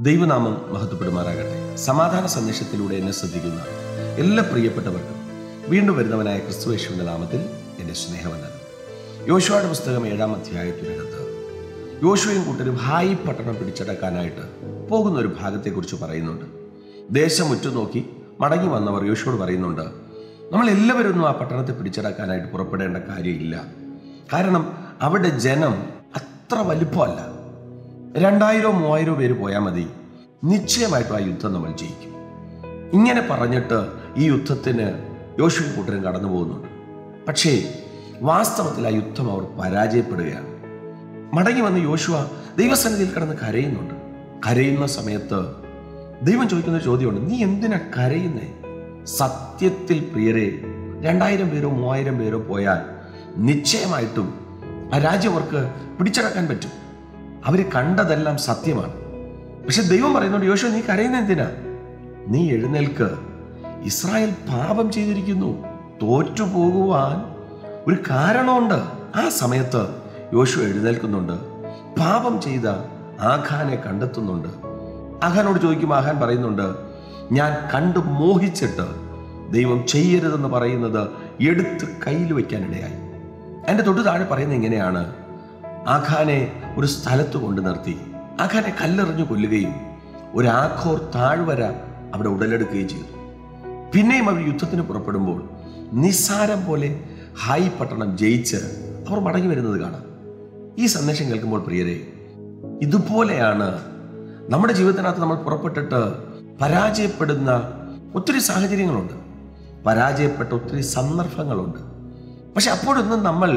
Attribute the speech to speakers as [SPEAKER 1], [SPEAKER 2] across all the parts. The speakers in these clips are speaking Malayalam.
[SPEAKER 1] ദൈവനാമം മഹത്വപ്പെടുമാറാകട്ടെ സമാധാന സന്ദേശത്തിലൂടെ എന്നെ ശ്രദ്ധിക്കുന്ന എല്ലാ പ്രിയപ്പെട്ടവർക്കും വീണ്ടും വരുന്നവനായ ക്രിസ്തുവേശുവിൻ്റെ നാമത്തിൽ എൻ്റെ സ്നേഹവന്ദനം യോശുവയുടെ പുസ്തകം ഏഴാം അധ്യായത്തിനകത്ത് യോശുവയും കൂട്ടരും ഹായി പട്ടണം പിടിച്ചടക്കാനായിട്ട് പോകുന്ന ഒരു ഭാഗത്തെക്കുറിച്ച് പറയുന്നുണ്ട് ദേശം ഉറ്റുനോക്കി മടങ്ങി വന്നവർ യോശുവോട് പറയുന്നുണ്ട് നമ്മൾ എല്ലാവരും ഒന്നും ആ പട്ടണത്തെ പിടിച്ചടക്കാനായിട്ട് പുറപ്പെടേണ്ട കാര്യമില്ല കാരണം അവിടെ ജനം അത്ര വലിപ്പമല്ല രണ്ടായിരോ മൂവായിരോ പേര് പോയാൽ മതി നിശ്ചയമായിട്ടും ആ യുദ്ധം നമ്മൾ ജയിക്കും ഇങ്ങനെ പറഞ്ഞിട്ട് ഈ യുദ്ധത്തിന് യോശുവും കൂട്ടരും കടന്നു പോകുന്നുണ്ട് പക്ഷേ വാസ്തവത്തിൽ ആ യുദ്ധം അവർ പരാജയപ്പെടുകയാണ് മടങ്ങി വന്ന് യോശുവ ദൈവസന്നിധിയിൽ കിടന്ന് കരയുന്നുണ്ട് കരയുന്ന സമയത്ത് ദൈവം ചോദിക്കുന്ന ഒരു ചോദ്യമുണ്ട് നീ എന്തിനാ കരയുന്നേ സത്യത്തിൽ പ്രിയരെ രണ്ടായിരം പേരോ മൂവായിരം പേരോ പോയാൽ നിശ്ചയമായിട്ടും ആ രാജ്യം അവർക്ക് പിടിച്ചടക്കാൻ പറ്റും അവർ കണ്ടതെല്ലാം സത്യമാണ് പക്ഷെ ദൈവം പറയുന്നുണ്ട് യോശുവ നീ കരയുന്ന എന്തിനാ നീ എഴുന്നേൽക്ക് ഇസ്രായേൽ പാപം ചെയ്തിരിക്കുന്നു തോറ്റു പോകുവാൻ ഒരു കാരണമുണ്ട് ആ സമയത്ത് യോശു എഴുന്നേൽക്കുന്നുണ്ട് പാപം ചെയ്ത ആഖാനെ കണ്ടെത്തുന്നുണ്ട് ആഖാനോട് ചോദിക്കുമ്പോൾ ആഖാൻ പറയുന്നുണ്ട് ഞാൻ കണ്ടു മോഹിച്ചിട്ട് ദൈവം ചെയ്യരുതെന്ന് പറയുന്നത് എടുത്ത് കയ്യിൽ വയ്ക്കാനിടയായി എൻ്റെ തൊട്ട് താഴെ പറയുന്നത് ഇങ്ങനെയാണ് ആഖാനെ ഒരു സ്ഥലത്ത് കൊണ്ടു നിർത്തി ആഖാനെ കല്ലെറിഞ്ഞു കൊല്ലുകയും ഒരു ആഖോർ താഴ്വര അവിടെ ഉടലെടുക്കുകയും ചെയ്തു പിന്നെയും അവർ യുദ്ധത്തിന് പുറപ്പെടുമ്പോൾ നിസ്സാരം പോലെ ഹായ് പട്ടണം ജയിച്ച് അവർ മടങ്ങി വരുന്നത് കാണാം ഈ സന്ദേശം കേൾക്കുമ്പോൾ പ്രിയരെ ഇതുപോലെയാണ് നമ്മുടെ ജീവിതത്തിനകത്ത് നമ്മൾ പുറപ്പെട്ടിട്ട് പരാജയപ്പെടുന്ന ഒത്തിരി സാഹചര്യങ്ങളുണ്ട് പരാജയപ്പെട്ട ഒത്തിരി സന്ദർഭങ്ങളുണ്ട് പക്ഷെ അപ്പോഴൊന്നും നമ്മൾ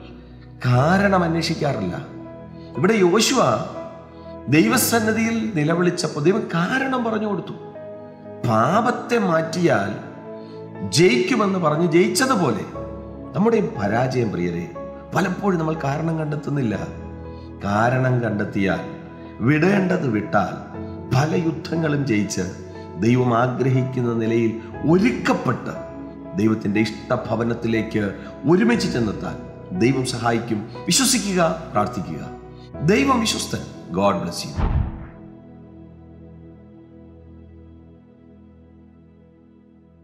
[SPEAKER 1] കാരണം അന്വേഷിക്കാറില്ല ഇവിടെ യോശുവ ദൈവസന്നിധിയിൽ നിലവിളിച്ചപ്പോൾ ദൈവം കാരണം പറഞ്ഞു കൊടുത്തു പാപത്തെ മാറ്റിയാൽ ജയിക്കുമെന്ന് പറഞ്ഞ് ജയിച്ചതുപോലെ നമ്മുടെ പരാജയം പ്രിയരെ പലപ്പോഴും നമ്മൾ കാരണം കണ്ടെത്തുന്നില്ല കാരണം കണ്ടെത്തിയാൽ വിടേണ്ടത് വിട്ടാൽ പല യുദ്ധങ്ങളും ജയിച്ച് ദൈവം ആഗ്രഹിക്കുന്ന നിലയിൽ ഒരുക്കപ്പെട്ട് ദൈവത്തിൻ്റെ ഇഷ്ടഭവനത്തിലേക്ക് ഒരുമിച്ച് ചെന്നെത്താൻ ദൈവം സഹായിക്കും വിശ്വസിക്കുക പ്രാർത്ഥിക്കുക ദൈവം വിശ്വസ്തൻ ഗോഡ് ബ്ലസ് യു